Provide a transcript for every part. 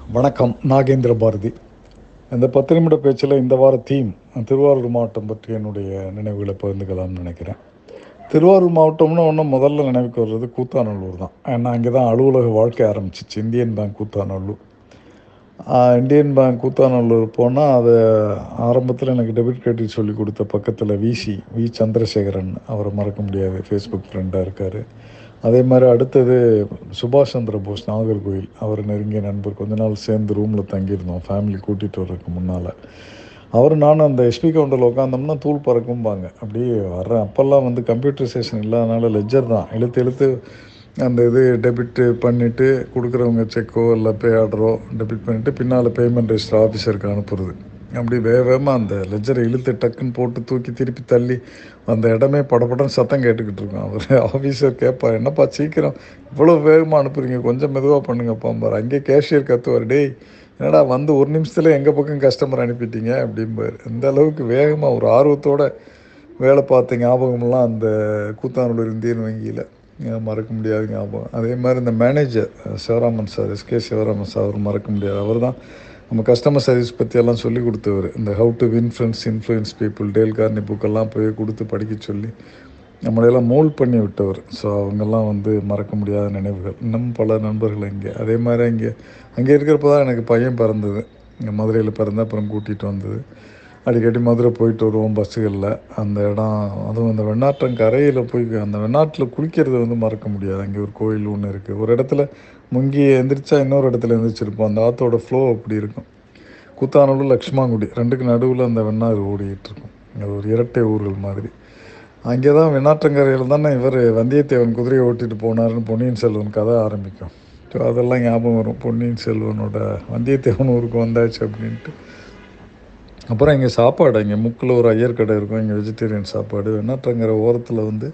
வணக்கம் நாகேந்திர பாரதி இந்த பத்து நிமிட பேச்சில் இந்த வார தீம் திருவாரூர் மாவட்டம் பற்றி என்னுடைய நினைவுகளை பகிர்ந்துக்கலாம்னு நினைக்கிறேன் திருவாரூர் மாவட்டம்னு ஒன்று முதல்ல நினைவுக்கு வர்றது கூத்தாநல்லூர் தான் ஏன்னா அங்கே தான் அலுவலக வாழ்க்கை ஆரம்பிச்சிச்சு இந்தியன் பேங்க் கூத்தாநல்லூர் ஆஹ் இந்தியன் பேங்க் கூத்தாநல்லூர் போனால் அது ஆரம்பத்தில் எனக்கு டெபிட் கிரெடிட் சொல்லி கொடுத்த பக்கத்தில் விசி வி சந்திரசேகரன் அவரை மறக்க முடியாது ஃபேஸ்புக் ஃப்ரெண்டாக இருக்கார் அதே மாதிரி அடுத்தது சுபாஷ் சந்திர போஸ் நாகர்கோவில் அவர் நெருங்கிய நண்பர் கொஞ்ச நாள் சேர்ந்து ரூமில் தங்கியிருந்தோம் ஃபேமிலி கூட்டிகிட்டு வர்றதுக்கு முன்னால் அவர் நானும் அந்த எஸ்பி கவுண்டரில் உட்காந்தோம்னா தூள் பறக்கும்பாங்க அப்படியே வர்றேன் அப்போல்லாம் வந்து கம்ப்யூட்டரைசேஷன் இல்லாதனால லெஜர் தான் எழுத்து எழுத்து அந்த இது டெபிட் பண்ணிவிட்டு கொடுக்குறவங்க செக்கோ இல்லை பே ஆர்டரோ டெபிட் பண்ணிவிட்டு பின்னால் பேமெண்ட் ரெஜிஸ்டர் ஆஃபீஸருக்கு அனுப்புறது அப்படி வேக வேகமாக அந்த லெஜரை இழுத்து டக்குன்னு போட்டு தூக்கி திருப்பி தள்ளி அந்த இடமே படபடன்னு சத்தம் கேட்டுக்கிட்டு இருக்கோம் அவர் ஆஃபீஸர் கேட்பார் என்னப்பா சீக்கிரம் இவ்வளோ வேகமாக அனுப்புறீங்க கொஞ்சம் மெதுவாக பண்ணுங்கப்பா பாரு அங்கே கேஷியர் கத்துவார் டேய் என்னடா வந்து ஒரு நிமிஷத்தில் எங்கள் பக்கம் கஸ்டமர் அனுப்பிட்டீங்க அப்படிம்பார் இந்த அளவுக்கு வேகமாக ஒரு ஆர்வத்தோட வேலை பார்த்த ஞாபகமெல்லாம் அந்த கூத்தானூர் இந்தியன் வங்கியில் மறக்க முடியாத ஞாபகம் அதே மாதிரி இந்த manager Sivaraman sir SK Sivaraman sir அவர் மறக்க முடியாது அவர் தான் நம்ம கஸ்டமர் சர்வீஸ் பற்றியெல்லாம் சொல்லி கொடுத்தவர் இந்த how to win friends influence people Dale Carnegie புக்கெல்லாம் போய் கொடுத்து படிக்க சொல்லி நம்மளையெல்லாம் மோல்ட் பண்ணி விட்டவர் ஸோ அவங்கெல்லாம் வந்து மறக்க முடியாத நினைவுகள் இன்னும் பல நண்பர்கள் இங்கே அதே மாதிரி அங்கே அங்கே இருக்கிறப்ப தான் எனக்கு பையன் பிறந்தது இங்கே மதுரையில் பிறந்த அப்புறம் கூட்டிகிட்டு வந்தது அடிக்கடி மதுரை போயிட்டு வருவோம் பஸ்ஸுகளில் அந்த இடம் அதுவும் அந்த வெண்ணாற்றங்கரையில் போய் அந்த வெண்ணாற்றில் குளிக்கிறது வந்து மறக்க முடியாது அங்கே ஒரு கோயில் ஒன்று இருக்குது ஒரு இடத்துல முங்கி எந்திரிச்சா இன்னொரு இடத்துல எந்திரிச்சிருப்போம் அந்த ஆற்றோட ஃப்ளோ அப்படி இருக்கும் கூத்தானூர் லக்ஷ்மாங்குடி ரெண்டுக்கு நடுவில் அந்த வெண்ணாறு ஓடிக்கிட்டு இருக்கும் அது ஒரு இரட்டை ஊர்கள் மாதிரி அங்கே தான் வெண்ணாற்றங்கரையில் தானே இவர் வந்தியத்தேவன் குதிரையை ஓட்டிட்டு போனாருன்னு பொன்னியின் செல்வன் கதை ஆரம்பிக்கும் ஸோ அதெல்லாம் ஞாபகம் வரும் பொன்னியின் செல்வனோட வந்தியத்தேவன் ஊருக்கு வந்தாச்சு அப்படின்ட்டு அப்புறம் இங்கே சாப்பாடு இங்கே முக்கில் ஒரு ஐயர் கடை இருக்கும் இங்கே வெஜிடேரியன் சாப்பாடு வெண்ணாற்றங்கிற ஓரத்தில் வந்து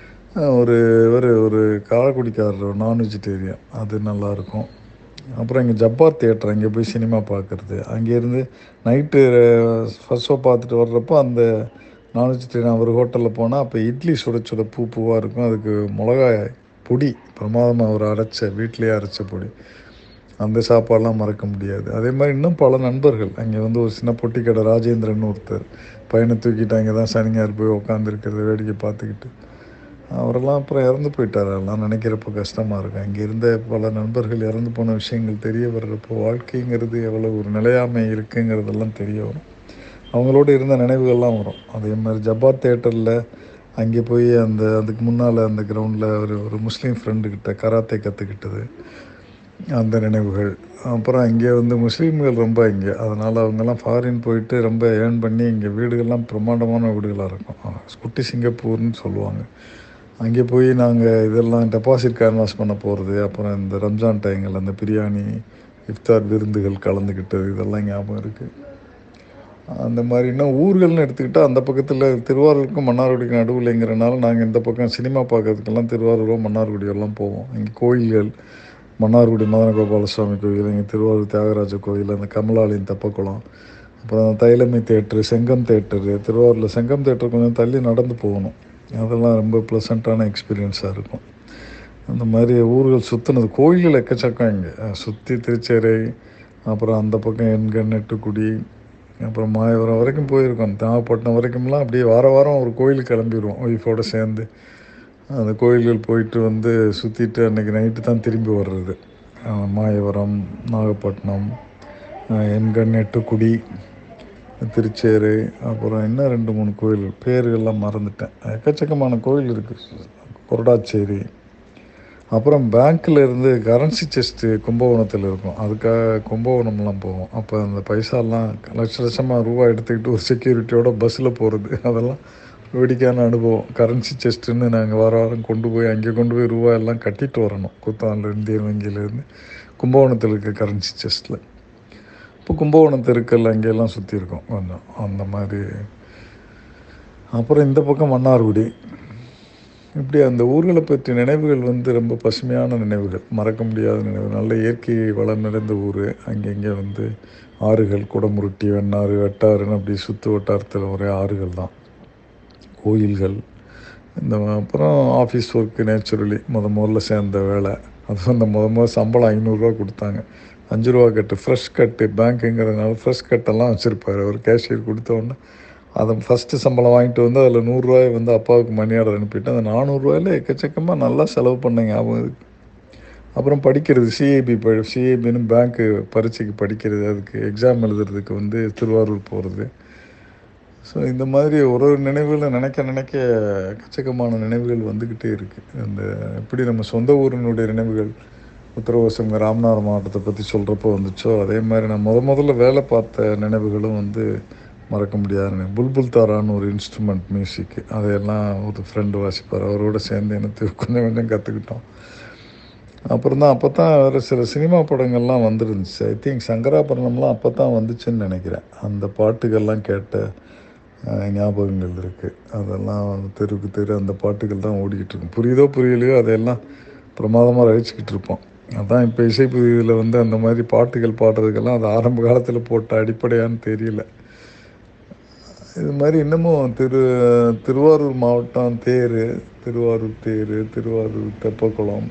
ஒரு ஒரு ஒரு காரக்குடிக்காரர் நான் வெஜிடேரியன் அது நல்லாயிருக்கும் அப்புறம் இங்கே ஜப்பார் தியேட்டர் அங்கே போய் சினிமா பார்க்குறது அங்கேருந்து நைட்டு ஃபர்ஸ்ட் ஷோ பார்த்துட்டு வர்றப்போ அந்த நான் வெஜிடேரியன் அவர் ஹோட்டலில் போனால் அப்போ இட்லி சுட சுட பூ பூவாக இருக்கும் அதுக்கு மிளகாய் பொடி பிரமாதமாக அவர் அரைச்ச வீட்டிலேயே அரைச்ச பொடி அந்த சாப்பாடெலாம் மறக்க முடியாது அதே மாதிரி இன்னும் பல நண்பர்கள் அங்கே வந்து ஒரு சின்ன பொட்டி கடை ராஜேந்திரன் ஒருத்தர் பையனை தூக்கிட்டு அங்கே தான் சனிஞார் போய் உட்காந்துருக்கிறது வேடிக்கை பார்த்துக்கிட்டு அவரெல்லாம் அப்புறம் இறந்து போயிட்டார் அதெல்லாம் நினைக்கிறப்போ கஷ்டமாக இருக்கும் அங்கே இருந்த பல நண்பர்கள் இறந்து போன விஷயங்கள் தெரிய வர்றப்போ வாழ்க்கைங்கிறது எவ்வளோ ஒரு நிலையாமை இருக்குங்கிறதெல்லாம் தெரிய வரும் அவங்களோட இருந்த நினைவுகள்லாம் வரும் அதே மாதிரி ஜப்பார் தேட்டரில் அங்கே போய் அந்த அதுக்கு முன்னால் அந்த கிரவுண்டில் ஒரு ஒரு முஸ்லீம் ஃப்ரெண்டுக்கிட்ட கராத்தே கற்றுக்கிட்டது அந்த நினைவுகள் அப்புறம் இங்கே வந்து முஸ்லீம்கள் ரொம்ப இங்கே அதனால் அவங்கெல்லாம் ஃபாரின் போயிட்டு ரொம்ப ஏர்ன் பண்ணி இங்கே வீடுகள்லாம் பிரம்மாண்டமான வீடுகளாக இருக்கும் குட்டி சிங்கப்பூர்னு சொல்லுவாங்க அங்கே போய் நாங்கள் இதெல்லாம் டெபாசிட் கேன்வாஸ் பண்ண போகிறது அப்புறம் இந்த ரம்ஜான் டைங்கள் அந்த பிரியாணி இஃப்தார் விருந்துகள் கலந்துக்கிட்டது இதெல்லாம் ஞாபகம் இருக்குது அந்த மாதிரி இன்னும் ஊர்கள்னு எடுத்துக்கிட்டால் அந்த பக்கத்தில் திருவாரூருக்கும் மன்னார்குடிக்கும் நடுவில்ங்கிறனால நாங்கள் இந்த பக்கம் சினிமா பார்க்கறதுக்கெல்லாம் திருவாரூரோ மன்னார்குடியெல்லாம் போவோம் இங்கே கோயில்கள் மன்னார்குடி மதனகோபால சுவாமி கோயில் இங்கே திருவாரூர் தியாகராஜ கோயில் அந்த கமலாலயம் தெப்பக்குளம் அப்புறம் தைலமை தேட்டரு செங்கம் தேட்டரு திருவாரூரில் செங்கம் தேட்டர் கொஞ்சம் தள்ளி நடந்து போகணும் அதெல்லாம் ரொம்ப ப்ளசண்ட்டான எக்ஸ்பீரியன்ஸாக இருக்கும் அந்த மாதிரி ஊர்கள் சுற்றினது கோயில்கள் எக்கச்சக்கம் இங்கே சுற்றி திருச்சேரை அப்புறம் அந்த பக்கம் எண்கண்ணெட்டுக்குடி அப்புறம் மாயவரம் வரைக்கும் போயிருக்கோம் நாகப்பட்டினம் வரைக்கும்லாம் அப்படியே வார வாரம் ஒரு கோயிலுக்கு கிளம்பிடுவோம் ஒய்ஃபோடு சேர்ந்து அந்த கோயில்கள் போயிட்டு வந்து சுற்றிட்டு அன்றைக்கி நைட்டு தான் திரும்பி வர்றது மாயவரம் நாகப்பட்டினம் எண்கண்ணெட்டுக்குடி திருச்சேரு அப்புறம் இன்னும் ரெண்டு மூணு கோயில் பேர்கள்லாம் மறந்துட்டேன் எக்கச்சக்கமான கோயில் இருக்குது கொரடாச்சேரி அப்புறம் பேங்க்கில் இருந்து கரன்சி செஸ்ட்டு கும்பகோணத்தில் இருக்கும் அதுக்காக கும்பகோணம்லாம் போவோம் அப்போ அந்த பைசாலாம் லட்ச லட்சமாக ரூபா எடுத்துக்கிட்டு ஒரு செக்யூரிட்டியோட பஸ்ஸில் போகிறது அதெல்லாம் வேடிக்கையான அனுபவம் கரன்சி செஸ்ட்டுன்னு நாங்கள் வார வாரம் கொண்டு போய் அங்கே கொண்டு போய் ரூபா எல்லாம் கட்டிட்டு வரணும் கூத்தாண்டில் இந்தியன் வங்கியிலேருந்து கும்பகோணத்தில் இருக்க கரன்சி செஸ்ட்டில் இப்போ கும்பகோணம் தெருக்கள் அங்கெல்லாம் சுற்றி இருக்கோம் கொஞ்சம் அந்த மாதிரி அப்புறம் இந்த பக்கம் மன்னார்குடி இப்படி அந்த ஊர்களை பற்றிய நினைவுகள் வந்து ரொம்ப பசுமையான நினைவுகள் மறக்க முடியாத நினைவு நல்ல இயற்கை வளம் நிறைந்த ஊர் அங்கங்கே வந்து ஆறுகள் குடமுருட்டி வெண்ணாறு வெட்டாறுன்னு அப்படி சுற்று வட்டாரத்தில் ஒரே ஆறுகள் தான் கோயில்கள் இந்த அப்புறம் ஆஃபீஸ் ஒர்க்கு நேச்சுரலி முத முதல்ல சேர்ந்த வேலை அது அந்த முத முதல் சம்பளம் ஐநூறுரூவா கொடுத்தாங்க அஞ்சு ரூபா கட்டு ஃப்ரெஷ் கட்டு பேங்க்குங்கிறதுனால ஃப்ரெஷ் கட்டெல்லாம் வச்சுருப்பார் அவர் கேஷியர் கொடுத்தோன்னே அதை ஃபஸ்ட்டு சம்பளம் வாங்கிட்டு வந்து அதில் நூறுரூவாய் வந்து அப்பாவுக்கு மணி ஆர்டர் அனுப்பிட்டு அந்த நானூறுரூவாயில் எக்கச்சக்கமாக நல்லா செலவு பண்ண ஞாபகம் இருக்கு அப்புறம் படிக்கிறது சிஏபி ப சிஏபின்னு பேங்க்கு பரீட்சைக்கு படிக்கிறது அதுக்கு எக்ஸாம் எழுதுறதுக்கு வந்து திருவாரூர் போகிறது ஸோ இந்த மாதிரி ஒரு ஒரு நினைவுகளை நினைக்க நினைக்க எக்கச்சக்கமான நினைவுகள் வந்துக்கிட்டே இருக்குது அந்த எப்படி நம்ம சொந்த ஊரினுடைய நினைவுகள் உத்தரவாசம் ராமநாதபுரம் மாவட்டத்தை பற்றி சொல்கிறப்போ வந்துச்சோ அதே மாதிரி நான் முத முதல்ல வேலை பார்த்த நினைவுகளும் வந்து மறக்க முடியாது புல்புல் தாரான்னு ஒரு இன்ஸ்ட்ருமெண்ட் மியூசிக்கு அதையெல்லாம் ஒரு ஃப்ரெண்டு வாசிப்பார் அவரோட சேர்ந்து எனக்கு கொஞ்சம் கொஞ்சம் கற்றுக்கிட்டோம் அப்புறம் தான் அப்போ தான் வேறு சில சினிமா படங்கள்லாம் வந்துருந்துச்சு ஐ திங்க் சங்கராபரணம்லாம் அப்போ தான் வந்துச்சுன்னு நினைக்கிறேன் அந்த பாட்டுகள்லாம் கேட்ட அஹ், ஞாபகங்கள் இருக்குது அதெல்லாம் தெருக்கு தெரு அந்த பாட்டுகள் தான் ஓடிக்கிட்டு இருக்கும் புரியுதோ புரியலையோ அதையெல்லாம் பிரமாதமாக ரசிச்சுக்கிட்டு இருப்போம் அதான் இப்போ இசைப்பிரிவில் வந்து அந்த மாதிரி பாட்டுகள் பாடுறதுக்கெல்லாம் அது ஆரம்ப காலத்தில் போட்ட அடிப்படையான்னு தெரியல இது மாதிரி இன்னமும் திரு திருவாரூர் மாவட்டம் தேர் திருவாரூர் தேர் திருவாரூர் தெப்பக்குளம்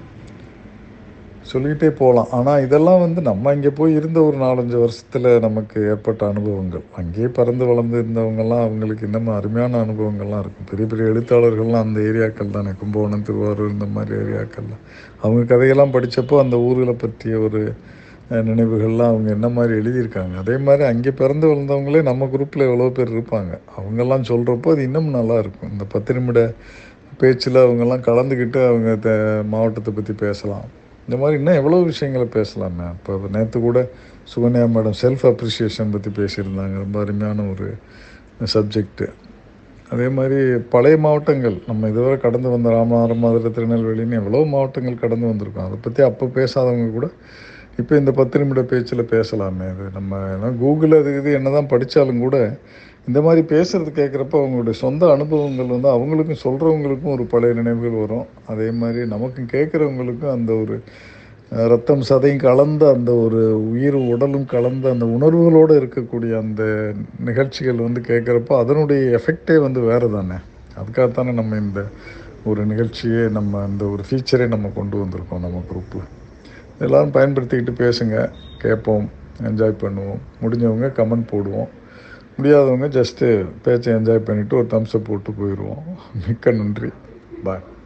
சொல்லிகிட்டே போகலாம் ஆனால் இதெல்லாம் வந்து நம்ம இங்கே போய் இருந்த ஒரு நாலஞ்சு வருஷத்தில் நமக்கு ஏற்பட்ட அனுபவங்கள் அங்கேயே பறந்து வளர்ந்து இருந்தவங்கெல்லாம் அவங்களுக்கு இன்னமும் அருமையான அனுபவங்கள்லாம் இருக்கும் பெரிய பெரிய எழுத்தாளர்கள்லாம் அந்த ஏரியாக்கள் தானே கும்பகோணம் திருவாரூர் இந்த மாதிரி ஏரியாக்கள்லாம் அவங்க கதையெல்லாம் படித்தப்போ அந்த ஊர்களை பற்றிய ஒரு அஹ், நினைவுகள்லாம் அவங்க என்ன மாதிரி எழுதியிருக்காங்க அதே மாதிரி அங்கே பிறந்து வளர்ந்தவங்களே நம்ம குரூப்பில் எவ்வளோ பேர் இருப்பாங்க அவங்கெல்லாம் சொல்கிறப்போ அது இன்னும் நல்லா இருக்கும் இந்த பத்து நிமிட பேச்சில் அவங்கெல்லாம் கலந்துக்கிட்டு அவங்க த மாவட்டத்தை பற்றி பேசலாம் இந்த மாதிரி இன்னும் எவ்வளோ விஷயங்களை பேசலாமே இப்போ நேற்று கூட சுகன்யா மேடம் செல்ஃப் அப்ரிசியேஷன் பற்றி பேசியிருந்தாங்க ரொம்ப அருமையான ஒரு சப்ஜெக்ட்டு அதே மாதிரி பழைய மாவட்டங்கள் நம்ம இதுவரை கடந்து வந்த ராமநாதபுரம் மதுரை திருநெல்வேலின்னு எவ்வளோ மாவட்டங்கள் கடந்து வந்திருக்கோம் அதை பற்றி அப்போ பேசாதவங்க கூட இப்போ இந்த பத்து நிமிட பேச்சில் பேசலாமே அது நம்ம ஏன்னா கூகுள் அது இது என்ன தான் படித்தாலும் கூட இந்த மாதிரி பேசுறது கேட்குறப்ப அவங்களுடைய சொந்த அனுபவங்கள் வந்து அவங்களுக்கும் சொல்கிறவங்களுக்கும் ஒரு பழைய நினைவுகள் வரும் அதே மாதிரி நமக்கும் கேட்குறவங்களுக்கும் அந்த ஒரு அஹ், ரத்தம் சதையும் கலந்த அந்த ஒரு உயிர் உடலும் கலந்த அந்த உணர்வுகளோடு இருக்கக்கூடிய அந்த நிகழ்ச்சிகள் வந்து கேட்குறப்போ அதனுடைய எஃபெக்டே வந்து வேறு தானே அதுக்காகத்தானே நம்ம இந்த ஒரு நிகழ்ச்சியே நம்ம அந்த ஒரு ஃபீச்சரே நம்ம கொண்டு வந்திருக்கோம் நம்ம குரூப்பில் எல்லாரும் பயன்படுத்திக்கிட்டு பேசுங்க கேட்போம் என்ஜாய் பண்ணுவோம் முடிஞ்சவங்க கமெண்ட் போடுவோம் முடியாதவங்க ஜஸ்ட்டு பேச்சை என்ஜாய் பண்ணிவிட்டு ஒரு தம்ஸை போட்டு போயிடுவோம் மிக்க நன்றி பாய்